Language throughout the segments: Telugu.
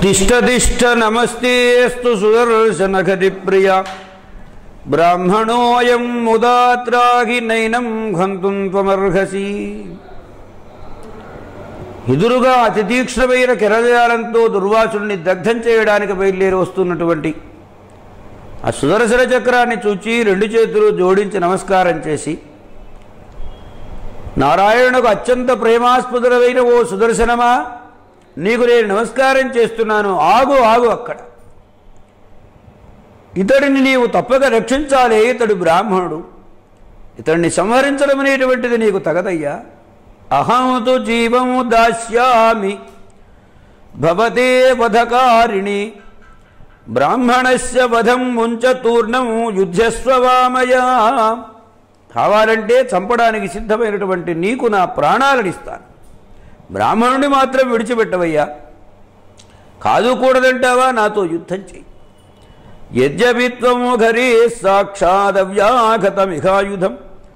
తిష్టతిష్ట నమస్తేస్తు సుదర్శనఖతి ప్రియ బ్రాహ్మణోయం ముదాత్రాహి నైనం హంతుం త్వమర్హసి ఎదురుగా అతి తీక్ష్ణమైన కిరజాలంతో దుర్వాసుడిని దగ్ధం చేయడానికి బయలుదేరి వస్తున్నటువంటి ఆ సుదర్శన చక్రాన్ని చూచి రెండు చేతులు జోడించి నమస్కారం చేసి నారాయణుకు అత్యంత ప్రేమాస్పదులమైన ఓ సుదర్శనమా నీకు నేను నమస్కారం చేస్తున్నాను ఆగు ఆగు అక్కడ ఇతడిని నీవు తప్పక రక్షించాలి ఇతడు బ్రాహ్మణుడు ఇతడిని సంహరించడం అనేటువంటిది నీకు తగదయ్యా అహంతు జీవము దాస్యామి భవతే వధకారిణి బ్రాహ్మణస్య వధం ముంచ తూర్ణం యుద్ధస్వవామయా కావాలంటే చంపడానికి సిద్ధమైనటువంటి నీకు నా ప్రాణాలను ఇస్తాను బ్రాహ్మణుని మాత్రం విడిచిపెట్టవయ్యా కాదు కూడదంటావా నాతో యుద్ధం చెయ్యి యద్యపి త్వము ఘరే సాక్షాదవ్యాఘతమిహాయుధం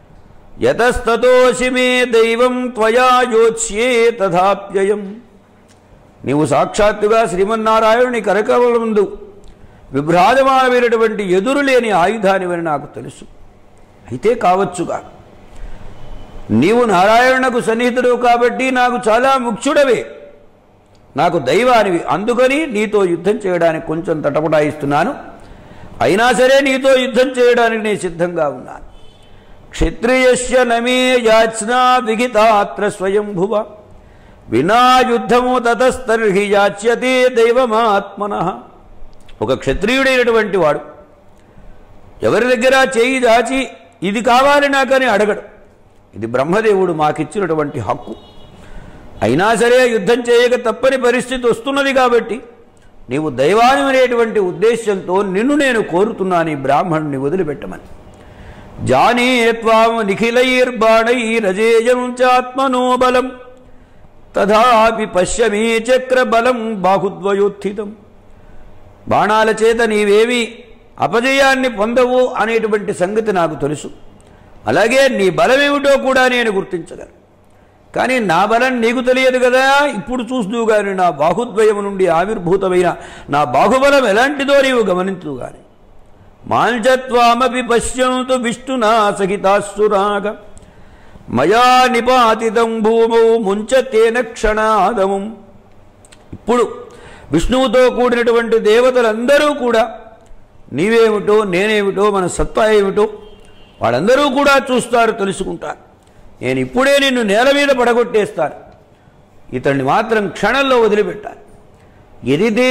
యతస్తతోషి మే దైవం త్వయా యోత్స్యే తథాప్యయం నీవు సాక్షాత్తుగా శ్రీమన్నారాయణుని కరకవల ముందు విభ్రాజమానమైనటువంటి ఎదురులేని ఆయుధానివని నాకు తెలుసు అయితే కావచ్చుగా నీవు నారాయణకు సన్నిహితుడు కాబట్టి నాకు చాలా ముఖ్యుడవే నాకు దైవానివి అందుకని నీతో యుద్ధం చేయడానికి కొంచెం తటపటాయిస్తున్నాను అయినా సరే నీతో యుద్ధం చేయడానికి నేను సిద్ధంగా ఉన్నాను క్షత్రియస్య నమే యాచ్నా విగితాత్ర స్వయంభువ వినా యుద్ధము తతస్తర్హి యాచ్యతే దైవమాత్మన ఒక క్షత్రియుడైనటువంటి వాడు ఎవరి దగ్గర చేయి దాచి ఇది కావాలి నాకని అడగడు ఇది బ్రహ్మదేవుడు మాకిచ్చినటువంటి హక్కు అయినా సరే యుద్ధం చేయక తప్పని పరిస్థితి వస్తున్నది కాబట్టి నీవు దైవాని అనేటువంటి ఉద్దేశంతో నిన్ను నేను కోరుతున్నాను ఈ బ్రాహ్మణుని వదిలిపెట్టమని జానీ త్వాం నిఖిలైర్బాణైరజేయం చాత్మనో బలం తథాపి పశ్యమీ చక్రబలం బాహుద్వయోత్థితం బాణాల చేత నీవేవి అపజయాన్ని పొందవు అనేటువంటి సంగతి నాకు తెలుసు అలాగే నీ బలమేమిటో కూడా నేను గుర్తించగలను కానీ నా బలం నీకు తెలియదు కదా ఇప్పుడు చూస్తూ గాని నా బాహుద్వయం నుండి ఆవిర్భూతమైన నా బాహుబలం ఎలాంటిదో నీవు గమనించు గాని మాంచత్వామపి పశ్యంతు విష్ణునా సహితాసురాగ మయా నిపాతితం భూమౌ ముంచతేన క్షణాదము ఇప్పుడు విష్ణువుతో కూడినటువంటి దేవతలందరూ కూడా నీవేమిటో నేనేమిటో మన సత్తా ఏమిటో వాళ్ళందరూ కూడా చూస్తారు తెలుసుకుంటారు నేను ఇప్పుడే నిన్ను నేల మీద పడగొట్టేస్తాను ఇతన్ని మాత్రం క్షణంలో వదిలిపెట్టాలి ఎదిదే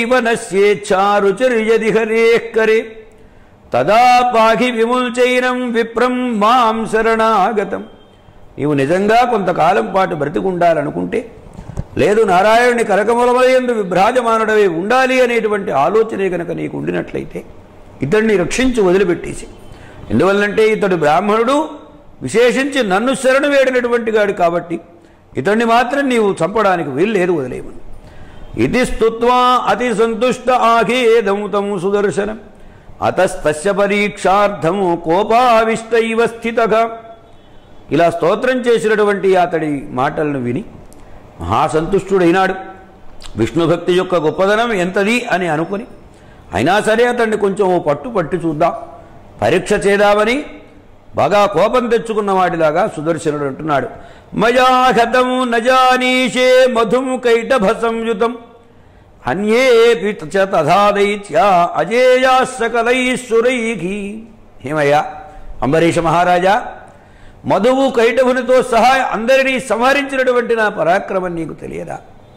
జీవనస్యేచ్ఛారుచిర్యది హరేక్కరే తదా పాహి విముల్చైనం విప్రం మాం శరణాగతం నీవు నిజంగా కొంతకాలం పాటు బ్రతికుండాలనుకుంటే లేదు నారాయణుని కరకమలమయందు విభ్రాజమానుడవే ఉండాలి అనేటువంటి ఆలోచనే కనుక నీకు ఉండినట్లయితే ఇతడిని రక్షించి వదిలిపెట్టేసి ఎందువల్లంటే ఇతడు బ్రాహ్మణుడు విశేషించి నన్ను శరణు వేడినటువంటి గాడు కాబట్టి ఇతన్ని మాత్రం నీవు చంపడానికి వీల్లేదు వదిలేయమని ఇది స్తుత్వా అతి సంతుష్ట ఆఖేదం తము సుదర్శనం అతస్తస్య పరీక్షార్థము కోపావిష్టైవ స్థితగా ఇలా స్తోత్రం చేసినటువంటి అతడి మాటలను విని మహాసంతుష్టుడైనాడు విష్ణుభక్తి యొక్క గొప్పదనం ఎంతది అని అనుకుని అయినా సరే అతన్ని కొంచెం ఓ పట్టు పట్టి చూద్దాం పరీక్ష చేద్దామని బాగా కోపం తెచ్చుకున్న వాడిలాగా సుదర్శనుడు అంటున్నాడు మయాహతము నజానీషే మధుం కైటభ సంయుతం అన్యేపి చ తథా దైత్యా అజేయా సకలైశ్వరైకి ఏమయ్యా అంబరీష మహారాజా మధువు కైటభునితో సహా అందరినీ సంహరించినటువంటి నా పరాక్రమం నీకు తెలియదా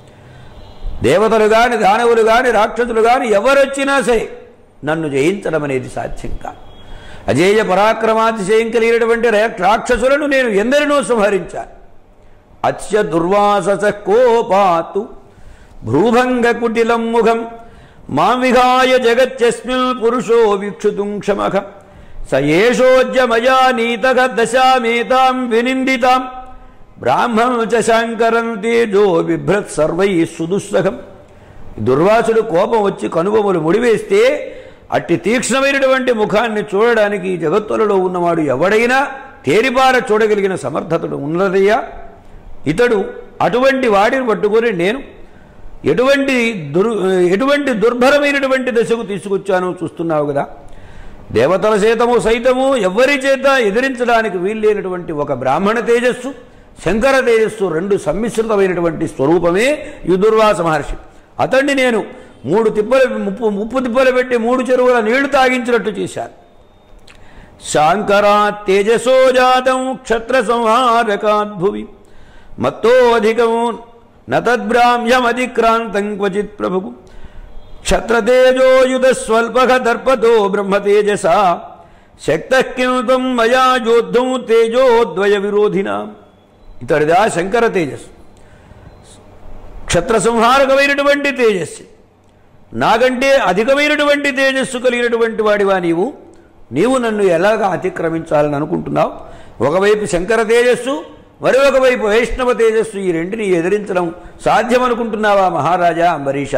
దేవతలు కాని దానవులు కాని రాక్షసులు కాని ఎవరొచ్చినా సరే నన్ను జయించడం అనేది సాధ్యం కాదు అజేయ పరాక్రమాతిశయం కలిగినటువంటి రాక్షసులను నేను ఎందరినో సంహరించాను అత్య దుర్వాసస కోపాతు భ్రూభంగ కుటిలం ముఖం మాం విహాయ జగత్యస్మిల్ పురుషో వీక్షుతుం క్షమఖ స ఏషోజ్యమయా నీతగ దశామేతాం వినిందితాం బ్రాహ్మం చ శంకరం తేజో బిభ్రత్ సర్వై సుదుస్సహం దుర్వాసుడు కోపం వచ్చి కనుబొమ్మలు ముడివేస్తే అట్టి తీక్ష్ణమైనటువంటి ముఖాన్ని చూడడానికి ఈ జగత్తులలో ఉన్నవాడు ఎవడైనా తేరిపార చూడగలిగిన సమర్థతడు ఉన్నదయ్యా ఇతడు అటువంటి వాడిని పట్టుకొని నేను ఎటువంటి దుర్ ఎటువంటి దుర్భరమైనటువంటి దశకు తీసుకొచ్చానో చూస్తున్నావు కదా దేవతల చేతము సైతము ఎవ్వరి చేత ఎదిరించడానికి వీల్లేనటువంటి ఒక బ్రాహ్మణ తేజస్సు శంకర తేజస్సు రెండు సమ్మిశ్రితమైనటువంటి స్వరూపమే ఈ దుర్వాస మహర్షి అతన్ని నేను మూడు తిప్పలు ముప్పు ముప్పు తిప్పలు పెట్టి మూడు చెరువుల నీళ్లు తాగించినట్టు చేశాను శాంకరా తేజసో జాతం క్షత్ర సంహారకాద్భువి మత్తోధికం నతద్బ్రాహ్మ్యమతిక్రాంతం క్వచిత్ ప్రభుకు క్షత్రతేజోయుధ స్వల్ప దర్పతో బ్రహ్మతేజస శక్త కిం మయా యోద్ధం తేజోద్వయ విరోధిన ఇతడిదా శంకర తేజస్సు క్షత్ర సంహారకమైనటువంటి తేజస్సు నాకంటే అధికమైనటువంటి తేజస్సు కలిగినటువంటి వాడివా నీవు నీవు నన్ను ఎలాగ అతిక్రమించాలని అనుకుంటున్నావు ఒకవైపు శంకర తేజస్సు మరొక వైపు వైష్ణవ తేజస్సు ఈ రెంటిని ఎదిరించడం సాధ్యమనుకుంటున్నావా మహారాజా అంబరీష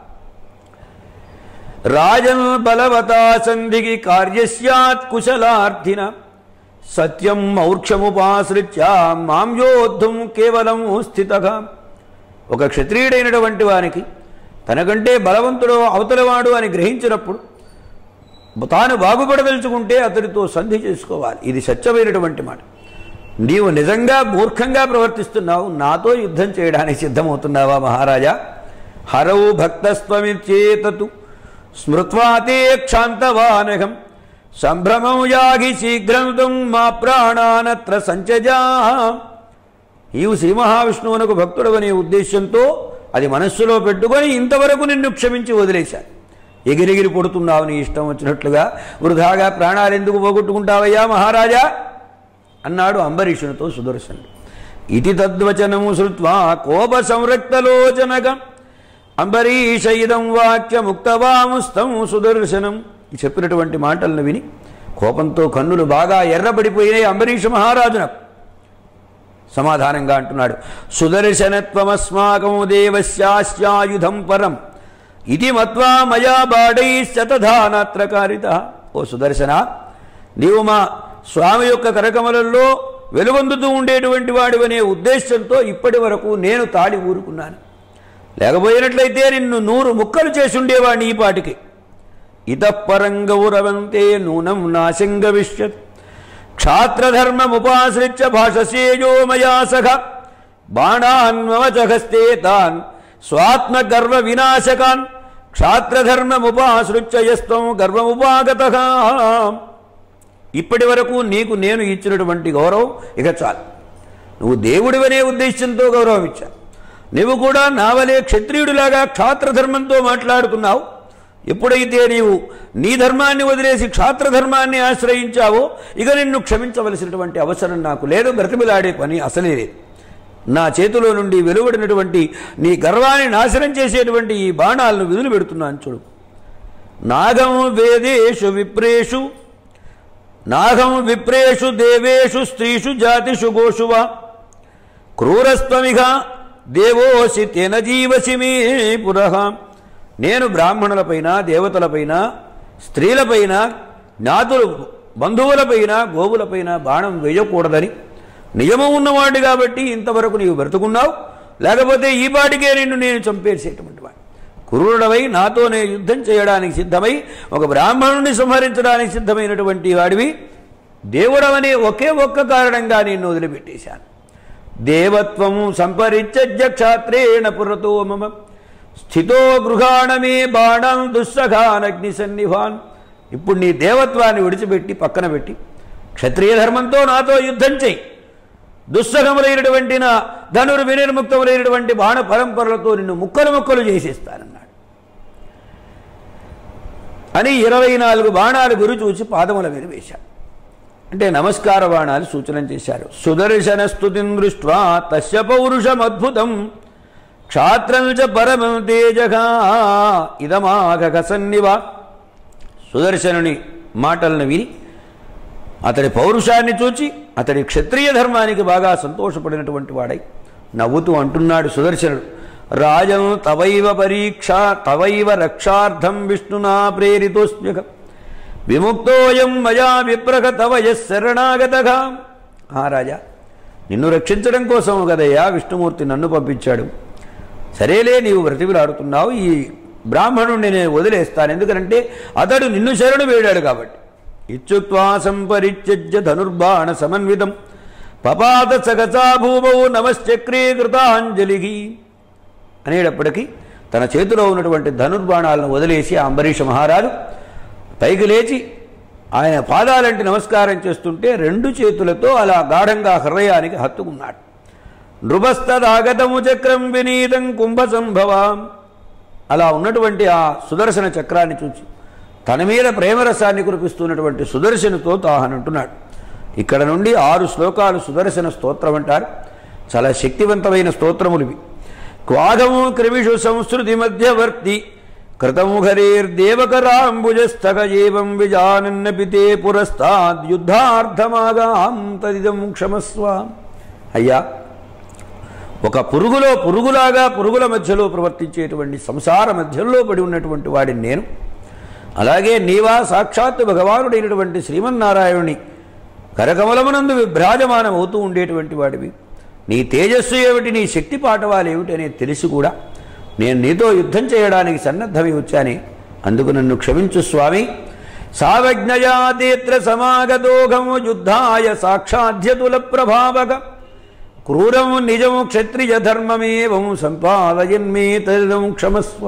రాజన్ బలవతా సంధికి కార్యస్యాత్ కుశలార్థిన సత్యం మౌర్క్షముపాశ్రిత్య మాం యోద్ధం కేవలం స్థితగా ఒక క్షత్రియుడైనటువంటి వానికి తనకంటే బలవంతుడు అవతలవాడు అని గ్రహించినప్పుడు తాను బాగుపడదలుచుకుంటే అతడితో సంధి చేసుకోవాలి ఇది సత్యమైనటువంటి మాట నీవు నిజంగా మూర్ఖంగా ప్రవర్తిస్తున్నావు నాతో యుద్ధం చేయడానికి సిద్ధమవుతున్నావా మహారాజా హరవు భక్తస్వమిచేతతు స్మృత్వాతే క్షాంతవానఘం సంభ్రమం యాగి శీఘ్రం త్వం మా ప్రాణానత్ర సంచజా నీవు శ్రీ మహావిష్ణువునకు భక్తుడవనే ఉద్దేశంతో అది మనస్సులో పెట్టుకొని ఇంతవరకు నిన్ను క్షమించి వదిలేశాను ఎగిరెగిరి పొడుతున్నావు నీ ఇష్టం వచ్చినట్లుగా వృధాగా ప్రాణాలు ఎందుకు పోగొట్టుకుంటావయ్యా మహారాజా అన్నాడు అంబరీషునితో సుదర్శనుడు ఇది తద్వచనము శృత్వా కోప సంరక్తలోచనగ అంబరీష ఇదం వాక్యముక్తవాముస్తం సుదర్శనం ఈ చెప్పినటువంటి మాటలను విని కోపంతో కన్నులు బాగా ఎర్రబడిపోయినాయి అంబరీష మహారాజునకు సమాధానంగా అంటున్నాడు సుదర్శనత్వమస్మాకం దేవస్యాస్యాయుధం పరం ఇది మత్వా మయా బాడై శతధానాత్రకారిత ఓ సుదర్శన నీవు మా స్వామి యొక్క కరకమలలో వెలుగొందుతూ ఉండేటువంటి వాడివనే ఉద్దేశంతో ఇప్పటి వరకు నేను తాడి ఊరుకున్నాను లేకపోయినట్లయితే నిన్ను నూరు ముక్కలు చేసి ఉండేవాడిని ఈ పాటికి ఇతపరంగౌరవంతే నూనం నాశంగవిష్యత్ క్షాత్రధర్మముపాశ్రిత్య భాషసేయో మయా సఖ బాణాన్మవచహస్తే తాన్ స్వాత్మగర్వ వినాశకాన్ క్షాత్రధర్మముపాశ్రిత్య యస్తం గర్వముపాగత ఇప్పటి వరకు నీకు నేను ఇచ్చినటువంటి గౌరవం ఇక చాలు నువ్వు దేవుడివనే ఉద్దేశంతో గౌరవం ఇచ్చా నువ్వు కూడా నావలే క్షత్రియుడిలాగా క్షాత్రధర్మంతో మాట్లాడుకున్నావు ఎప్పుడైతే నీవు నీ ధర్మాన్ని వదిలేసి క్షాత్రధర్మాన్ని ఆశ్రయించావో ఇక నిన్ను క్షమించవలసినటువంటి అవసరం నాకు లేదు బ్రతిమిలాడే పని అసలే లేదు నా చేతిలో నుండి వెలువడినటువంటి నీ గర్వాన్ని నాశనం చేసేటువంటి ఈ బాణాలను విధులు పెడుతున్నాను చూడు నాగం వేదేషు విప్రేషు నాగం విప్రేషు దేవేషు స్త్రీషు జాతిషు గోషువా క్రూరస్త్వమిఘ దేవోసి తేన జీవసి మే పురః నేను బ్రాహ్మణులపైన దేవతలపైన స్త్రీలపైన జ్ఞాతులు బంధువులపైన గోవులపైన బాణం వేయకూడదని నియమం ఉన్నవాడు కాబట్టి ఇంతవరకు నీవు బ్రతుకున్నావు లేకపోతే ఈ పాటికే నిన్ను నేను చంపేసేటువంటి వాడు కురుడవై నాతోనే యుద్ధం చేయడానికి సిద్ధమై ఒక బ్రాహ్మణుని సంహరించడానికి సిద్ధమైనటువంటి వాడివి దేవుడవనే ఒకే ఒక్క కారణంగా నిన్ను వదిలిపెట్టేశాను దేవత్వం సంపరిత్యజ్య క్షాత్రేణ పురతో మమ స్థితో గృహాణమే బాణం దుస్సఖానగ్ని సన్నిభాన్ ఇప్పుడు నీ దేవత్వాన్ని విడిచిపెట్టి పక్కన పెట్టి క్షత్రియ ధర్మంతో నాతో యుద్ధం చేయి దుస్సహములైనటువంటి నా ధనురు వినిర్ముక్తములైనటువంటి బాణ పరంపరలతో నిన్ను ముక్కలు ముక్కలు చేసేస్తానన్నాడు అని ఇరవై నాలుగు బాణాలు గురి చూసి పాదముల మీద వేశాడు అంటే నమస్కార బాణాలు సూచన చేశారు సుదర్శన స్థుతిం దృష్ట్వా తస్య పౌరుషమద్భుతం క్షాత్రం చ పరమం తేజగా ఇదమాగక సన్నివా సుదర్శనుని మాటలను విని అతడి పౌరుషాన్ని చూచి అతడి క్షత్రియ ధర్మానికి బాగా సంతోషపడినటువంటి వాడై నవ్వుతూ అంటున్నాడు సుదర్శనుడు రాజం తవైవ పరీక్ష తవైవ రక్షార్థం విష్ణునా ప్రేరితోస్మ్యక విముక్తోయం మయా విప్రక తవ శరణాగతగా ఆ రాజా నిన్ను రక్షించడం కోసం కదయ్యా విష్ణుమూర్తి నన్ను పంపించాడు సరేలే నీవు బ్రతిమిలాడుతున్నావు ఈ బ్రాహ్మణుడిని నేను వదిలేస్తాను ఎందుకంటే అతడు నిన్ను శరణు వేడాడు కాబట్టి ఇత్యుక్వా సంపరిత్యజ్య ధనుర్బాణ సమన్వితం పపాత సగసా భూమౌ నమశ్చక్రీ కృతాంజలి అనేటప్పటికీ తన చేతిలో ఉన్నటువంటి ధనుర్బాణాలను వదిలేసి ఆ అంబరీష మహారాజు పైకి లేచి ఆయన పాదాలంటి నమస్కారం చేస్తుంటే రెండు చేతులతో అలా గాఢంగా హృదయానికి హత్తుకున్నాడు నృపస్తదాగతము చక్రం వినీతం కుంభ సంభవాం అలా ఉన్నటువంటి ఆ సుదర్శన చక్రాన్ని చూచి తన మీద ప్రేమరసాన్ని కురిపిస్తున్నటువంటి సుదర్శనతో తాహనంటున్నాడు ఇక్కడ నుండి ఆరు శ్లోకాలు సుదర్శన స్తోత్రం అంటారు చాలా శక్తివంతమైన స్తోత్రములు ఇవి క్వాగము క్రిమిషు సంస్కృతి మధ్యవర్తి కృతముఖరేర్దేవకరాంబుజస్థగ ఏవం విజానన్న పితే పురస్తాద్యుద్ధార్థమాగాం తదిదం క్షమస్వ అయ్యా ఒక పురుగులో పురుగులాగా పురుగుల మధ్యలో ప్రవర్తించేటువంటి సంసార మధ్యలో పడి ఉన్నటువంటి వాడిని నేను అలాగే నీవా సాక్షాత్తు భగవానుడైనటువంటి శ్రీమన్నారాయణుని కరకమలమునందు విభ్రాజమానం అవుతూ ఉండేటువంటి వాడివి నీ తేజస్సు ఏమిటి నీ శక్తి పాఠవాలు ఏమిటి అనేది తెలిసి కూడా నేను నీతో యుద్ధం చేయడానికి సన్నద్ధమై వచ్చానే అందుకు నన్ను క్షమించు స్వామి సావజ్ఞయాతేత్ర సమాగతోఘము యుద్ధాయ సాక్షాధ్యతుల ప్రభావక క్రూరం నిజము క్షత్రియ ధర్మమేవం సంపాదయన్మే తదిదం క్షమస్వ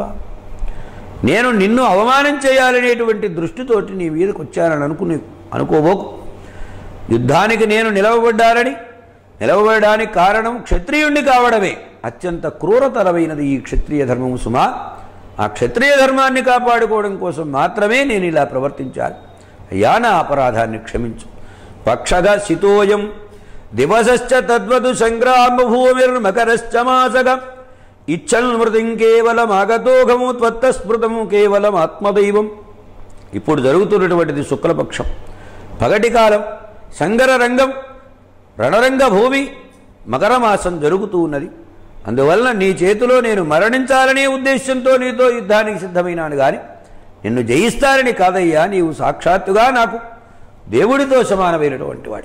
నేను నిన్ను అవమానం చేయాలనేటువంటి దృష్టితోటి నీ మీదకి వచ్చానని అనుకుని అనుకోబోకు యుద్ధానికి నేను నిలవబడ్డారని నిలవబడడానికి కారణం క్షత్రియుణ్ణి కావడమే అత్యంత క్రూరతరమైనది ఈ క్షత్రియ ధర్మము సుమా ఆ క్షత్రియ ధర్మాన్ని కాపాడుకోవడం కోసం మాత్రమే నేను ఇలా ప్రవర్తించాను అయ్యా నా అపరాధాన్ని క్షమించు పక్షగ శితోయం దివసశ్చ తద్వదు సంగ్రామభూమిర్మకరశ్చ మాసగ ఇచ్చన్మృతిం కేవలమాగతోఘము త్వత్తస్మృతము కేవలం ఆత్మదైవం ఇప్పుడు జరుగుతున్నటువంటిది శుక్లపక్షం పగటి కాలం సంగర రంగం రణరంగ భూమి మకరమాసం జరుగుతూ ఉన్నది అందువలన నీ చేతిలో నేను మరణించాలనే ఉద్దేశంతో నీతో యుద్ధానికి సిద్ధమైనాను కానీ నిన్ను జయిస్తానని కాదయ్యా నీవు సాక్షాత్తుగా నాకు దేవుడితో సమానమైనటువంటి వాడి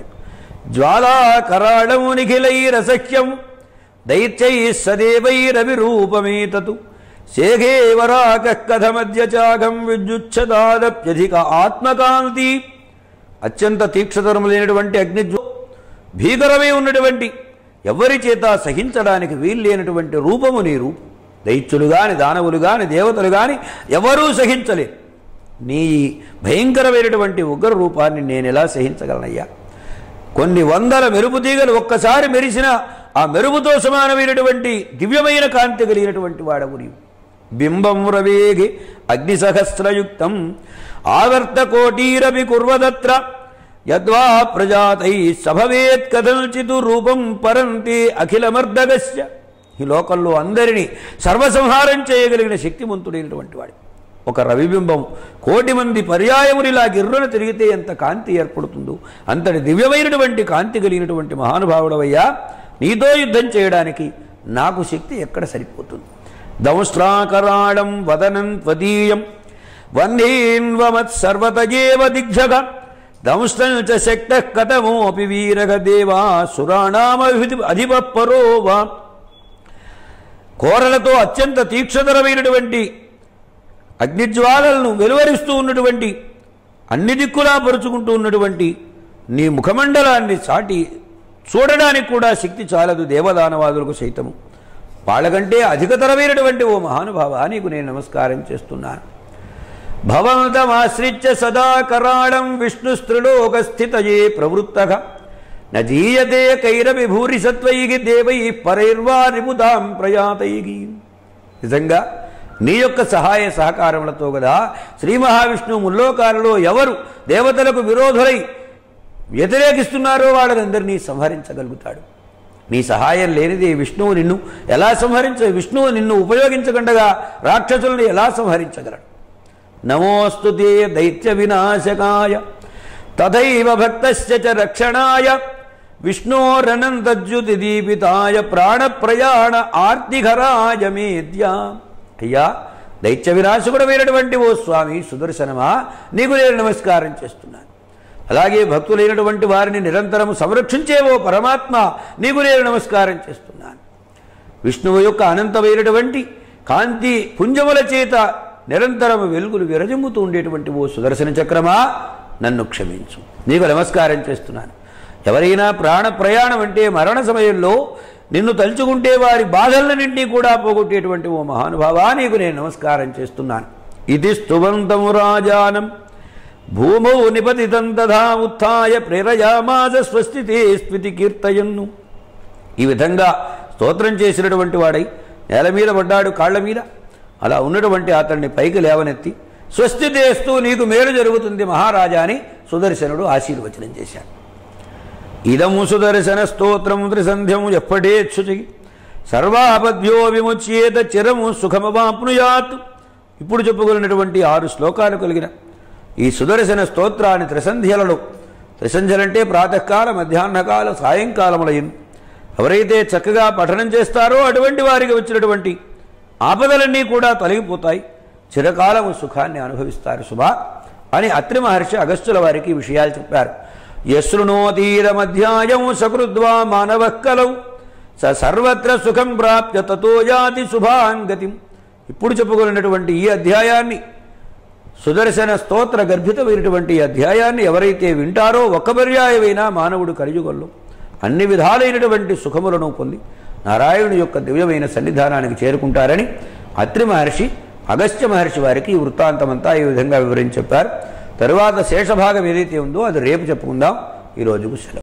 జ్వాలాకరాళము నిఖిలైరసఖ్యం దైత్యై సదేవైరవిరూపమేతతు శేఖేవరాక కథమధ్య చాగం విద్యుచ్ఛదాదప్యధిక ఆత్మకాంతి అత్యంత తీక్షతరములైనటువంటి అగ్నిజ్వ భీకరమై ఉన్నటువంటి ఎవరి చేత సహించడానికి వీల్లేనటువంటి రూపము నీ రూపం దైత్యులు గాని దానవులు గాని దేవతలు గాని ఎవరూ సహించలేరు నీ భయంకరమైనటువంటి ఉగ్ర రూపాన్ని నేను ఎలా సహించగలనయ్యా కొన్ని వందల మెరుపు తీగలు ఒక్కసారి మెరిసిన ఆ మెరుపుతో సమానమైనటువంటి దివ్యమైన కాంతి కలిగినటువంటి వాడవు నీవు బింబం రవేగి అగ్నిసహస్రయుక్తం ఆవర్త కోటీరపి కుర్వదత్ర యద్వా ప్రజాతై సభవేత్ కథల్చితు రూపం పరంతే అఖిలమర్దగస్య ఈ లోకంలో అందరినీ సర్వసంహారం చేయగలిగిన శక్తిమంతుడైనటువంటి వాడు ఒక రవిబింబం కోటి మంది పర్యాయమునిలా గిర్రున తిరిగితే ఎంత కాంతి ఏర్పడుతుందో అంతటి దివ్యమైనటువంటి కాంతి కలిగినటువంటి మహానుభావుడవయ్యా నీతో యుద్ధం చేయడానికి నాకు శక్తి ఎక్కడ సరిపోతుంది దంష్ట్రాకరాళం వదనం త్వదీయం వందేన్వమత్సర్వతజేవ దిగ్జగ దంష్టం చ శక్త కథమోపి వీరగ దేవా సురాణామభిధి అధిప పరో వా కోరలతో అత్యంత తీక్షతరమైనటువంటి అగ్నిజ్వాలలను వెలువరిస్తూ ఉన్నటువంటి అన్ని దిక్కులా పరుచుకుంటూ ఉన్నటువంటి నీ ముఖమండలాన్ని చాటి చూడడానికి కూడా శక్తి చాలదు దేవదానవాదులకు సైతము వాళ్ళకంటే అధికతరమైనటువంటి ఓ మహానుభావ నీకు నేను నమస్కారం చేస్తున్నాను భవంతమాశ్రిత్య సదా కరాళం విష్ణుస్త్రిలోకస్థితయే ప్రవృత్తగా నజీయతే కైరవి భూరి సత్వై దేవై పరైర్వా రిపుదాం ప్రయాతై నిజంగా నీ యొక్క సహాయ సహకారములతో కదా శ్రీ మహావిష్ణువు ముల్లోకాలలో ఎవరు దేవతలకు విరోధులై వ్యతిరేకిస్తున్నారో వాళ్ళనందరినీ సంహరించగలుగుతాడు నీ సహాయం లేనిదే విష్ణువు నిన్ను ఎలా సంహరించ విష్ణువు నిన్ను ఉపయోగించకుండగా రాక్షసులను ఎలా సంహరించగలడు నమోస్తు తే దైత్య వినాశకాయ తథైవ భక్తస్య చ రక్షణాయ విష్ణోరనంతజ్యుతి దీపితాయ ప్రాణప్రయాణ ఆర్తిఘరాయ మేద్య అయ్యా దైత్య వినాశకుడమైనటువంటి ఓ స్వామి సుదర్శనమా నీకు నేను నమస్కారం చేస్తున్నాను అలాగే భక్తులైనటువంటి వారిని నిరంతరం సంరక్షించే ఓ పరమాత్మ నీకు నేను నమస్కారం చేస్తున్నాను విష్ణువు యొక్క అనంతమైనటువంటి కాంతి పుంజముల చేత నిరంతరం వెలుగులు విరజిమ్ముతూ ఉండేటువంటి ఓ సుదర్శన చక్రమా నన్ను క్షమించు నీకు నమస్కారం చేస్తున్నాను ఎవరైనా ప్రాణ ప్రయాణం అంటే మరణ సమయంలో నిన్ను తలుచుకుంటే వారి బాధలన్నింటినీ కూడా పోగొట్టేటువంటి ఓ మహానుభావా నీకు నేను నమస్కారం చేస్తున్నాను ఇది స్తువంతము రాజానం భూమౌ నిపతితం తథా ఉత్థాయ ప్రేరయామాస స్వస్తితే స్మితి కీర్తయన్ను ఈ విధంగా స్తోత్రం చేసినటువంటి వాడై నేల మీద పడ్డాడు కాళ్ల మీద అలా ఉన్నటువంటి అతన్ని పైకి లేవనెత్తి స్వస్తి చేస్తూ నీకు మేలు జరుగుతుంది మహారాజా అని సుదర్శనుడు ఆశీర్వచనం చేశాడు ఇదము సుదర్శన స్తోత్రం త్రిసంధ్యం ఎప్పటేచ్చుచి సర్వాపద్యో విముచ్యేత చిరము సుఖమవాప్నుయాత్ ఇప్పుడు చెప్పుకున్నటువంటి ఆరు శ్లోకాలు కలిగిన ఈ సుదర్శన స్తోత్రాన్ని త్రిసంధ్యలలో త్రిసంధ్యలంటే ప్రాతకాల మధ్యాహ్నకాల సాయంకాలములయ్యను ఎవరైతే చక్కగా పఠనం చేస్తారో అటువంటి వారికి వచ్చినటువంటి ఆపదలన్నీ కూడా తొలగిపోతాయి చిరకాలము సుఖాన్ని అనుభవిస్తారు శుభా అని అత్రి మహర్షి అగస్త్యుల వారికి ఈ విషయాలు చెప్పారు యశృణోతీరమధ్యాయం సకృద్వా మానవ కలవు స సర్వత్ర సుఖం ప్రాప్య తతో యాతి శుభాంగతిం ఇప్పుడు చెప్పుకున్నటువంటి ఈ అధ్యాయాన్ని సుదర్శన స్తోత్ర గర్భితమైనటువంటి ఈ అధ్యాయాన్ని ఎవరైతే వింటారో ఒక్క పర్యాయమైనా మానవుడు కలియుగంలో అన్ని విధాలైనటువంటి సుఖములను పొంది నారాయణుని యొక్క దివ్యమైన సన్నిధానానికి చేరుకుంటారని అత్రి మహర్షి అగస్త్య మహర్షి వారికి ఈ వృత్తాంతమంతా ఈ విధంగా వివరించి చెప్పారు తరువాత శేషభాగం ఏదైతే ఉందో అది రేపు చెప్పుకుందాం ఈ రోజుకు సెలవు